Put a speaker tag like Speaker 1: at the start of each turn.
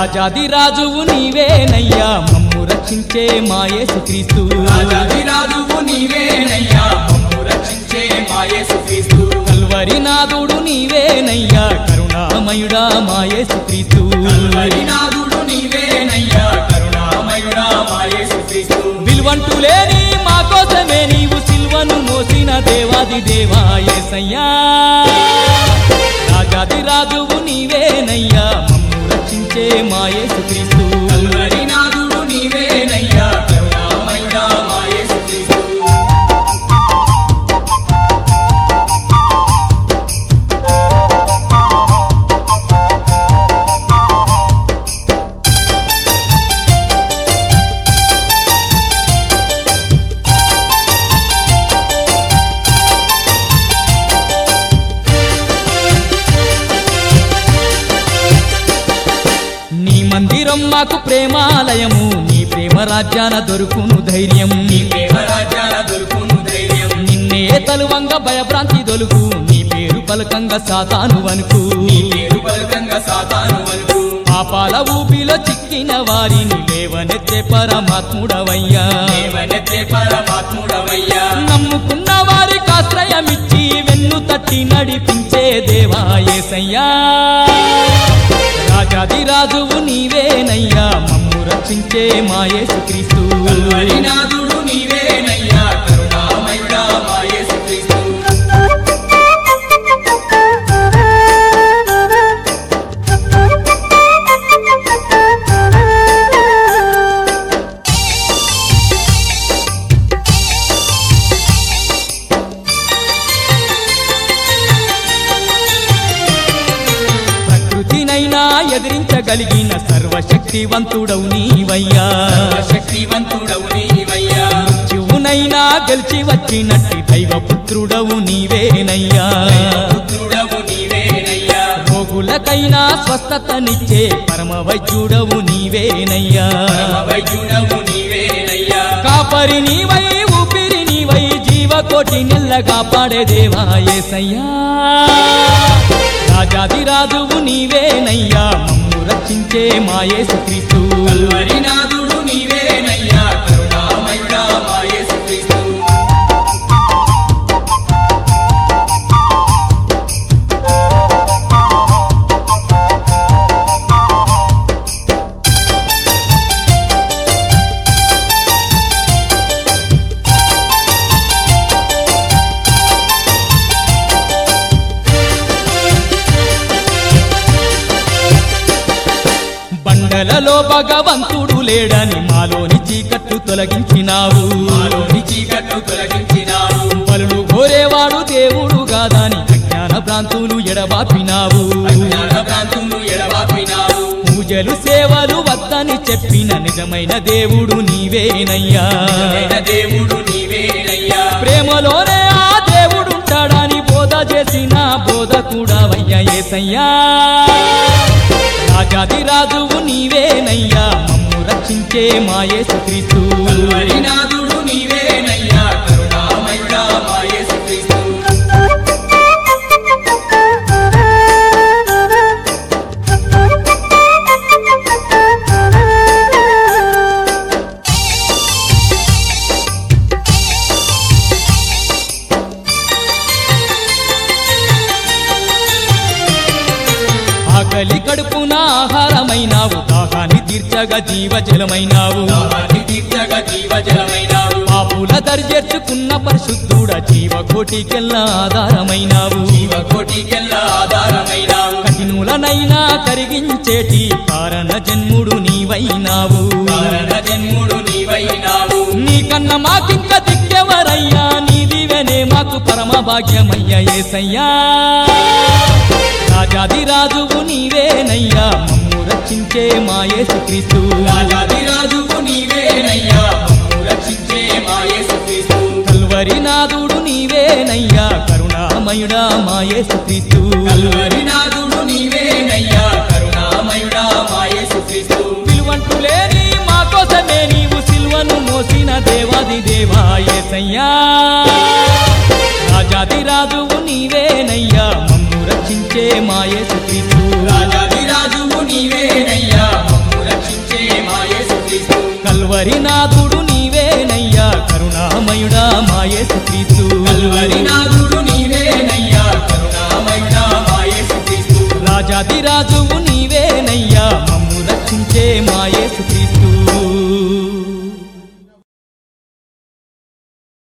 Speaker 1: రాజాది రాజువు నీవేనయ్యా మమ్ము రక్షించే మాయేసు క్రీస్తు
Speaker 2: రాజాది రాజువు నీవేనయ్యా మమ్ము రక్షించే మా యేసుక్రీస్తు
Speaker 1: కల్వరి నాదుడు నీవేనయ్యా కరుణామయుడా మాయేసు క్రీస్తు
Speaker 2: హరినాథుడు నీవేనయ్యా కరుణామయుడా మా యేసుక్రీస్తు
Speaker 1: విలువంటూ లేని మా కోసమే నీవు సిల్వను మోసిన దేవాది దేవా యేసయ్యా రాజాది రాజువు నీవేనయ్యా మమ్ము రక్షించే మాయేసు క్రీస్తు
Speaker 2: హరినాథుడు నీవేనయ్యా కరుణామయుడా మా యేసుక్రీస్తు
Speaker 1: నీ మందిరం మాకు ప్రేమాలయము నీ ప్రేమ రాజ్యాన దొరుకును ధైర్యం
Speaker 2: నీ ప్రేమరాజ్యాల దొరుకును ధైర్యం
Speaker 1: నిన్నే తలువంగ భయభ్రాంతి దొలుకు నీ పేరు పలకంగా సాతాను వనుకు
Speaker 2: నీ పేరు పలకంగా సాతాను వరకు
Speaker 1: పాపాల ఊపిలో చిక్కిన వారిని లేవనెత్తే పరమాత్ముడవయ్యా
Speaker 2: దేవనెత్తే పరమాత్ముడవయ్యా
Speaker 1: నమ్ముకున్న వారికి ఆశ్రయమిచ్చి వెన్ను తట్టి నడిపించే దేవా యేసయ్యా రాజాది రాజువు నీవేనయ్యా మమ్ము రక్షించే మా యేసుక్రీస్తు
Speaker 2: హరినాథుడు నీవేనయ్యా కరుణామయుడా మా యేసుక్రీస్తు
Speaker 1: ప్రకృతినైనా ఎదిరించగలిగిన సర్వశక్తివంతుడవు నీవయ్యా
Speaker 2: శక్తివంతుడవు నీవయ్యా
Speaker 1: శివునైనా గెలిచి వచ్చినట్టి దైవపుత్రుడవు నీవేనయ్యా
Speaker 2: పుత్రుడవు నీవేనయ్యా
Speaker 1: రోగులకైనా స్వస్థతనిచ్చే పరమ వైద్యుడవు నీవేనయ్యా
Speaker 2: వైద్యుడవు నీవేనయ్యా
Speaker 1: కాపరి నీవై ఊపిరి నీవై జీవకోటి నెల్లగా పాడే దేవా యేసయ్యా రాజాది రాజువు నీవేనయ్యా మమ్ము రక్షించే మా యేసుక్రీస్తు
Speaker 2: హరినాథుడు నీవేనయ్యా కరుణామయుడా మా యేసుక్రీస్తు
Speaker 1: బండలలో భగవంతుడు లేడని మాలోని చీకట్లు తొలగించినావు
Speaker 2: మాలోని చీకట్లు తొలగించినావు
Speaker 1: పలులు కోరేవాడు దేవుడు కాదని అజ్ఞాన భ్రాంతులు ఎడబాపినావు
Speaker 2: అజ్ఞాన భ్రాంతులు ఎడబాపినావు
Speaker 1: పూజలు సేవలు వద్దని చెప్పిన నిజమైన దేవుడు నీవేనయ్యా
Speaker 2: నిజమైన దేవుడు నీవేనయ్యా
Speaker 1: ప్రేమలోనే ఆ దేవుడుంటాడని బోధ చేసిన బోధ కూడా వయ్యా ఏసయ్యా రాజాది రాజువు నీవేనయ్యా మమ్ము రక్షించే మా యేసుక్రీస్తు
Speaker 2: హరినాథుడు నీవేనయ్యా కరుణామయుడా మా యేసుక్రీస్తు
Speaker 1: ఆకలి కడుపున ఆహారమైనావు దాహాన్ని తీర్చగా జీవజలమైనావు
Speaker 2: దాహాన్ని తీర్చగా జీవజలమైనావు
Speaker 1: పాపుల దర్జెర్చుకున్న పరిశుద్ధుడ జీవకోటికెల్లా ఆధారమైనావు
Speaker 2: జీవకోటికెల్లా ఆధారమైనావు
Speaker 1: కఠినులనైనా కరిగించేటి కారణ జన్ముడు నీవైనావు
Speaker 2: కారణ జన్ముడు నీవైనావు
Speaker 1: నీకన్న మాకింక దిక్కెవరయ్యా నీ దివెనే మాకు పరమ భాగ్యమయ్యా ఏసయ్యా రాజాది రాజువు నీవేనయ్యా మమ్ము రక్షించే మా యేసుక్రీస్తు
Speaker 2: రాజాది రాజువు నీవేనయ్యా మమ్ము రక్షించే మా యేసుక్రీస్తు
Speaker 1: కల్వరి నాదుడు నీవేనయ్యా కరుణామయుడా మా యేసుక్రీస్తు
Speaker 2: కల్వరినాథుడు నీవేనయ్యా కరుణామయుడా మా యేసుక్రీస్తు
Speaker 1: విలువంటూ లేని మా కోసమే నీవు సిల్వను మోసిన దేవాది దేవా యేసయ్యా రాజాది రాజువు నీవేనయ్యా మమ్ము రక్షించే మా యేసుక్రీస్తు
Speaker 2: రాజాది రాజువు నీవేనయ్యా మమ్ము
Speaker 1: కలువరి నాథుడు నీవేనయ్యా కరుణామయుడా మాయేసు క్రీస్తు
Speaker 2: కల్వరి నాథుడు నీవేనయ్యా కరుణామయుడా మాయేసు క్రీస్తు
Speaker 1: రాజాది రాజువు నీవేనయ్యా మమ్ము రక్షించే మాయేసు క్రీస్తు